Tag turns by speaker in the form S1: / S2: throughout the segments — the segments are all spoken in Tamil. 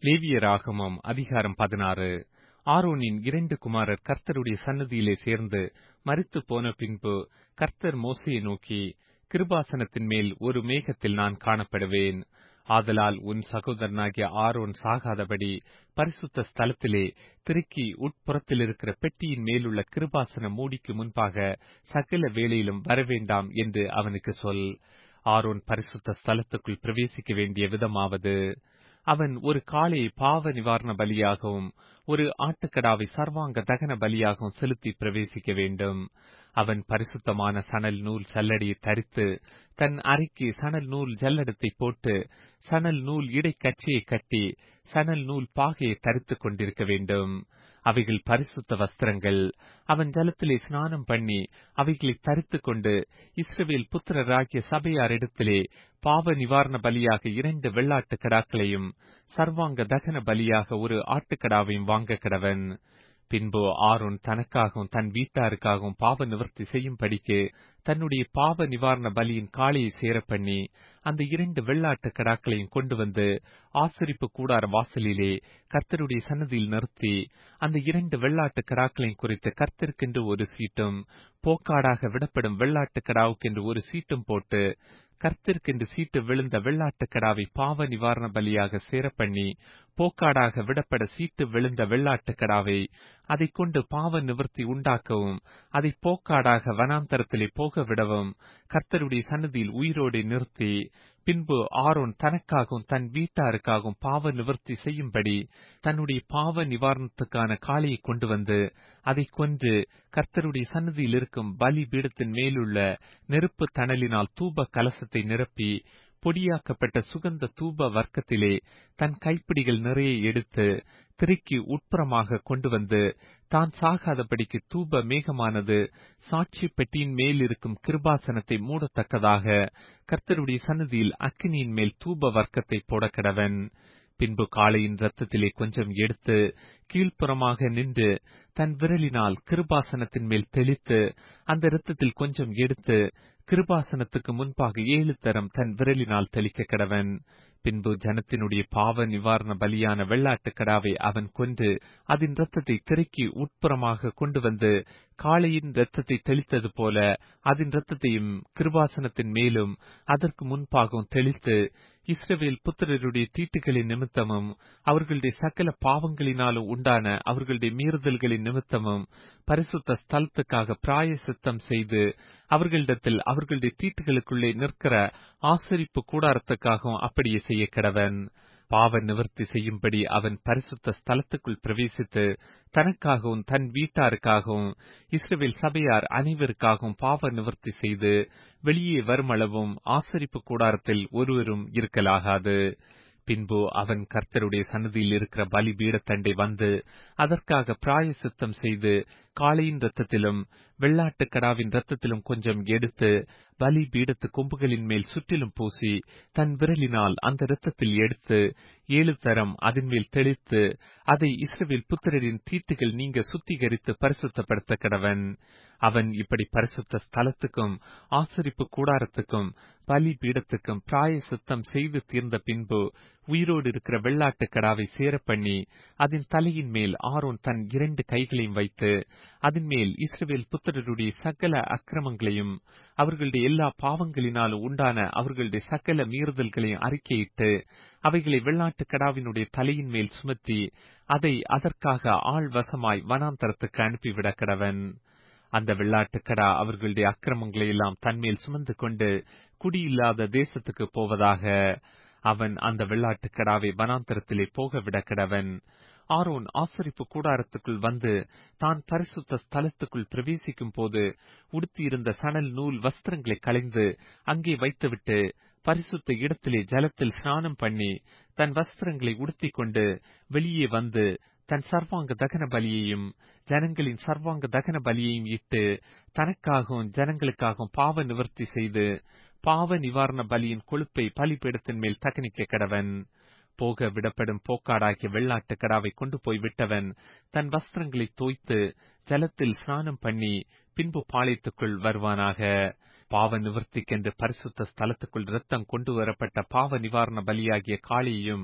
S1: லேவியராகமம் அதிகாரம் பதினாறு ஆரோனின் இரண்டு குமாரர் கர்த்தருடைய சன்னதியிலே சேர்ந்து மரித்துப் போன பின்பு கர்த்தர் மோசையை நோக்கி கிருபாசனத்தின் மேல் ஒரு மேகத்தில் நான் காணப்படுவேன் ஆதலால் உன் சகோதரனாகிய ஆரோன் சாகாதபடி பரிசுத்த ஸ்தலத்திலே திரைக்கு உட்புறத்தில் இருக்கிற பெட்டியின் மேலுள்ள கிருபாசன மூடிக்கு முன்பாக சகல வேளையிலும் வரவேண்டாம் என்று அவனுக்கு சொல் ஆரோன் பரிசுத்த ஸ்தலத்துக்குள் பிரவேசிக்க வேண்டிய விதமாவது அவன் ஒரு காளையை பாவ நிவாரண பலியாகவும் ஒரு ஆட்டுக்கடாவை சர்வாங்க தகன பலியாகவும் செலுத்தி பிரவேசிக்க வேண்டும் அவன் பரிசுத்தமான சணல் நூல் சல்லடியை தரித்து தன் அறைக்கு சணல் நூல் ஜல்லடத்தை போட்டு சணல் நூல் இடைக்கச்சையை கட்டி சணல் நூல் பாகையை தரித்துக் கொண்டிருக்க வேண்டும் அவைகள் பரிசுத்த வஸ்திரங்கள் அவன் ஜலத்திலே ஸ்நானம் பண்ணி அவைகளை தரித்துக் கொண்டு இஸ்ரவேல் புத்திரராகிய சபையாரிடத்திலே பாவ நிவாரண பலியாக இரண்டு வெள்ளாட்டு கடாக்களையும் சர்வாங்க தகன பலியாக ஒரு ஆட்டுக்கடாவையும் வாங்க கடவன் பின்பு ஆரோன் தனக்காகவும் தன் வீட்டாருக்காகவும் பாவ நிவர்த்தி செய்யும்படிக்கு தன்னுடைய பாவ நிவாரண பலியின் காளையை சேர பண்ணி அந்த இரண்டு வெள்ளாட்டு கடாக்களையும் கொண்டு வந்து ஆசரிப்பு கூடார வாசலிலே கர்த்தருடைய சன்னதியில் நிறுத்தி அந்த இரண்டு வெள்ளாட்டு கடாக்களையும் குறித்து கர்த்தருக்கென்று ஒரு சீட்டும் போக்காடாக விடப்படும் வெள்ளாட்டு கடாவுக்கென்று ஒரு சீட்டும் போட்டு கர்த்தருக்கென்று சீட்டு விழுந்த வெள்ளாட்டு கடாவை பாவ நிவாரண பலியாக சேர பண்ணி போக்காடாக விடப்பட சீட்டு விழுந்த வெள்ளாட்டு கடாவை அதை கொண்டு பாவ நிவர்த்தி உண்டாக்கவும் அதை போக்காடாக வனாந்தரத்திலே போக விடவும் கர்த்தருடைய சன்னதியில் உயிரோடு நிறுத்தி பின்பு ஆரோன் தனக்காகவும் தன் வீட்டாருக்காகவும் பாவ நிவர்த்தி செய்யும்படி தன்னுடைய பாவ நிவாரணத்துக்கான காளையை கொண்டு வந்து அதை கொன்று கர்த்தருடைய சன்னதியில் இருக்கும் பலி பீடத்தின் மேலுள்ள நெருப்பு தணலினால் தூப கலசத்தை நிரப்பி பொடியாக்கப்பட்ட சுகந்த தூப வர்க்கத்திலே தன் கைப்பிடிகள் நிறைய எடுத்து திரைக்கு உட்புறமாக கொண்டு வந்து தான் சாகாதபடிக்கு தூப மேகமானது சாட்சி பெட்டியின் மேல் இருக்கும் கிருபாசனத்தை மூடத்தக்கதாக கர்த்தருடைய சன்னதியில் அக்கினியின் மேல் தூப வர்க்கத்தை போடக்கடவன் பின்பு காளையின் ரத்தத்திலே கொஞ்சம் எடுத்து கீழ்ப்புறமாக நின்று தன் விரலினால் கிருபாசனத்தின் மேல் தெளித்து அந்த இரத்தத்தில் கொஞ்சம் எடுத்து கிருபாசனத்துக்கு முன்பாக ஏழு தரம் தன் விரலினால் தெளிக்க கடவன் பின்பு ஜனத்தினுடைய பாவ நிவாரண பலியான வெள்ளாட்டு கடாவை அவன் கொன்று அதன் இரத்தத்தை திரைக்கு உட்புறமாக கொண்டு வந்து காளையின் இரத்தத்தை தெளித்தது போல அதன் இரத்தத்தையும் கிருபாசனத்தின் மேலும் அதற்கு முன்பாகவும் தெளித்து இஸ்ரவேல் புத்திரருடைய தீட்டுகளின் நிமித்தமும் அவர்களுடைய சகல பாவங்களினாலும் உண்டான அவர்களுடைய மீறுதல்களின் நிமித்தமும் பரிசுத்த ஸ்தலத்துக்காக பிராய சித்தம் செய்து அவர்களிடத்தில் அவர்களுடைய தீட்டுகளுக்குள்ளே நிற்கிற ஆசரிப்பு கூடாரத்துக்காகவும் அப்படியே செய்ய கிடவன் பாவ நிவர்த்தி செய்யும்படி அவன் பரிசுத்த ஸ்தலத்துக்குள் பிரவேசித்து தனக்காகவும் தன் வீட்டாருக்காகவும் இஸ்ரேல் சபையார் அனைவருக்காகவும் பாவ நிவர்த்தி செய்து வெளியே வருமளவும் ஆசரிப்பு கூடாரத்தில் ஒருவரும் இருக்கலாகாது பின்பு அவன் கர்த்தருடைய சன்னதியில் இருக்கிற பலி பீடத்தண்டை வந்து அதற்காக பிராய சித்தம் செய்து காளையின் ரத்தத்திலும் வெள்ளாட்டு கடாவின் ரத்தத்திலும் கொஞ்சம் எடுத்து பலி பீடத்து கொம்புகளின் மேல் சுற்றிலும் பூசி தன் விரலினால் அந்த இரத்தத்தில் எடுத்து ஏழு தரம் அதன் மேல் தெளித்து அதை இஸ்ரவேல் புத்திரரின் தீட்டுகள் நீங்க சுத்திகரித்து பரிசுத்தப்படுத்த கடவன் அவன் இப்படி பரிசுத்த ஸ்தலத்துக்கும் ஆசரிப்பு கூடாரத்துக்கும் பலி பீடத்துக்கும் பிராய சித்தம் செய்து தீர்ந்த பின்பு உயிரோடு இருக்கிற வெள்ளாட்டு கடாவை சேர பண்ணி அதன் தலையின் மேல் ஆரோன் தன் இரண்டு கைகளையும் வைத்து அதன் மேல் இஸ்ரவேல் புத்திரருடைய சகல அக்கிரமங்களையும் அவர்களுடைய எல்லா பாவங்களினாலும் உண்டான அவர்களுடைய சகல மீறுதல்களையும் அறிக்கையிட்டு அவைகளை வெள்ளாட்டு கடாவினுடைய தலையின் மேல் சுமத்தி அதை அதற்காக ஆள் வசமாய் வனாந்தரத்துக்கு அனுப்பிவிட கடவன் அந்த வெள்ளாட்டுக்கடா அவர்களுடைய அக்கிரமங்களை எல்லாம் தன்மேல் சுமந்து கொண்டு குடியில்லாத தேசத்துக்கு போவதாக அவன் அந்த வெள்ளாட்டுக்கடாவை வனாந்தரத்திலே போக விட கிடவன் ஆரோன் ஆசரிப்பு கூடாரத்துக்குள் வந்து தான் பரிசுத்த ஸ்தலத்துக்குள் பிரவேசிக்கும் போது உடுத்தியிருந்த சணல் நூல் வஸ்திரங்களை களைந்து அங்கே வைத்துவிட்டு பரிசுத்த இடத்திலே ஜலத்தில் ஸ்நானம் பண்ணி தன் வஸ்திரங்களை உடுத்திக் கொண்டு வெளியே வந்து தன் சர்வாங்க தகன பலியையும் ஜனங்களின் சர்வாங்க தகன பலியையும் இட்டு தனக்காகவும் ஜனங்களுக்காகவும் பாவ நிவர்த்தி செய்து பாவ நிவாரண பலியின் கொழுப்பை பலிபீடத்தின் மேல் தகனிக்க கடவன் போக விடப்படும் போக்காடாகிய வெள்ளாட்டு கடாவை கொண்டு போய் விட்டவன் தன் வஸ்திரங்களை தோய்த்து ஜலத்தில் ஸ்நானம் பண்ணி பின்பு பாளையத்துக்குள் வருவானாக பாவ நிவர்த்திக்கென்று பரிசுத்த ஸ்தலத்துக்குள் இரத்தம் கொண்டு வரப்பட்ட பாவ நிவாரண பலியாகிய காளியையும்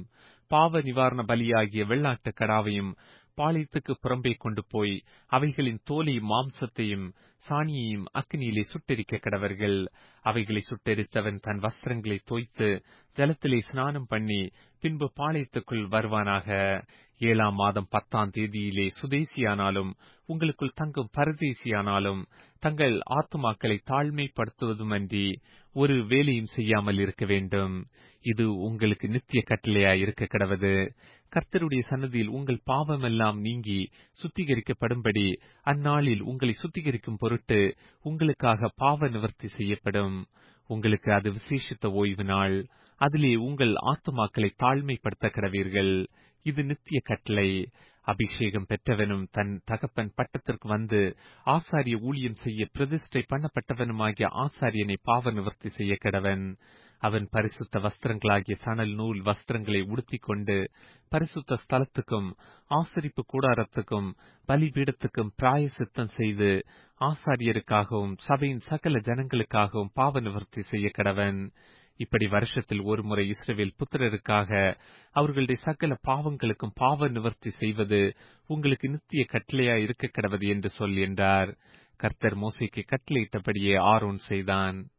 S1: பாவ நிவாரண பலியாகிய வெள்ளாட்டு கடாவையும் பாளையத்துக்கு புறம்பே கொண்டு போய் அவைகளின் தோலையும் மாம்சத்தையும் சாணியையும் அக்னியிலே சுட்டெரிக்க கடவர்கள் அவைகளை சுட்டெரித்தவன் தன் வஸ்திரங்களை தோய்த்து ஜலத்திலே ஸ்நானம் பண்ணி பின்பு பாளையத்துக்குள் வருவானாக ஏழாம் மாதம் பத்தாம் தேதியிலே சுதேசியானாலும் உங்களுக்குள் தங்கும் பரதேசியானாலும் தங்கள் ஆத்துமாக்களை தாழ்மைப்படுத்துவதுமன்றி ஒரு வேலையும் செய்யாமல் இருக்க வேண்டும் இது உங்களுக்கு நித்திய கட்டளையாய் இருக்க கடவது கர்த்தருடைய சன்னதியில் உங்கள் பாவமெல்லாம் நீங்கி சுத்திகரிக்கப்படும்படி அந்நாளில் உங்களை சுத்திகரிக்கும் பொருட்டு உங்களுக்காக பாவ நிவர்த்தி செய்யப்படும் உங்களுக்கு அது விசேஷித்த ஓய்வு நாள் அதிலே உங்கள் ஆத்துமாக்களை தாழ்மைப்படுத்த கடவீர்கள் இது நித்திய கட்டளை அபிஷேகம் பெற்றவனும் தன் தகப்பன் பட்டத்திற்கு வந்து ஆசாரிய ஊழியம் செய்ய பிரதிஷ்டை பண்ணப்பட்டவனுமாகிய ஆசாரியனை பாவ நிவர்த்தி செய்ய கடவன் அவன் பரிசுத்த வஸ்திரங்களாகிய சணல் நூல் வஸ்திரங்களை உடுத்திக் கொண்டு பரிசுத்த ஸ்தலத்துக்கும் ஆசரிப்பு கூடாரத்துக்கும் பலிபீடத்துக்கும் பிராயசித்தம் செய்து ஆசாரியருக்காகவும் சபையின் சகல ஜனங்களுக்காகவும் பாவ நிவர்த்தி செய்ய கடவன் இப்படி வருஷத்தில் ஒரு முறை இஸ்ரவேல் புத்திரருக்காக அவர்களுடைய சகல பாவங்களுக்கும் பாவ நிவர்த்தி செய்வது உங்களுக்கு நித்திய கட்டளையா இருக்க கடவது என்று சொல் என்றார் கர்த்தர் மோசைக்கு கட்டளையிட்டபடியே ஆரோன் செய்தான்